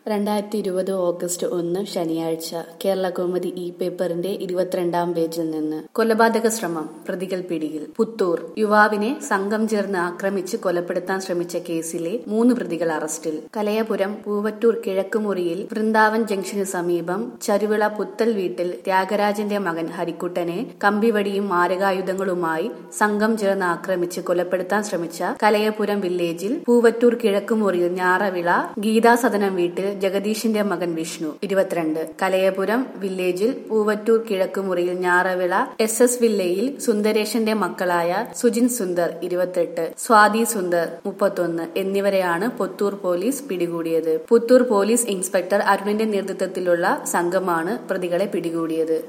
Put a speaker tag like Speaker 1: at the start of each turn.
Speaker 1: രണ്ടായിരത്തി ഇരുപത് ഓഗസ്റ്റ് ഒന്ന് ശനിയാഴ്ച കേരള കൗമുദി ഇ പേപ്പറിന്റെ ഇരുപത്തിരണ്ടാം പേജിൽ നിന്ന് കൊലപാതക ശ്രമം പ്രതികൾ പിടിയിൽ പുത്തൂർ യുവാവിനെ സംഘം ചേർന്ന് ആക്രമിച്ച് കൊലപ്പെടുത്താൻ ശ്രമിച്ച കേസിലെ മൂന്ന് പ്രതികൾ അറസ്റ്റിൽ കലയപുരം പൂവറ്റൂർ കിഴക്കുമുറിയിൽ വൃന്ദാവൻ ജംഗ്ഷന് സമീപം ചരുവിള പുത്തൽ വീട്ടിൽ ത്യാഗരാജന്റെ മകൻ ഹരിക്കുട്ടനെ കമ്പിവടിയും മാരകായുധങ്ങളുമായി സംഘം ചേർന്ന് ആക്രമിച്ച് കൊലപ്പെടുത്താൻ ശ്രമിച്ച കലയപുരം വില്ലേജിൽ പൂവറ്റൂർ കിഴക്കുമുറിയിൽ ഞാറവിള ഗീതാസദനം വീട്ടിൽ ജഗദീഷിന്റെ മകൻ വിഷ്ണു ഇരുപത്തിരണ്ട് കലയപുരം വില്ലേജിൽ പൂവറ്റൂർ കിഴക്കുമുറിയിൽ ഞാറവിള എസ് എസ് വില്ലയിൽ സുന്ദരേശന്റെ മക്കളായ സുജിൻ സുന്ദർ ഇരുപത്തെട്ട് സ്വാതി സുന്ദർ മുപ്പത്തൊന്ന് എന്നിവരെയാണ് പുത്തൂർ പോലീസ് പിടികൂടിയത് പുത്തൂർ പോലീസ് ഇൻസ്പെക്ടർ അരുണിന്റെ നേതൃത്വത്തിലുള്ള സംഘമാണ് പ്രതികളെ പിടികൂടിയത്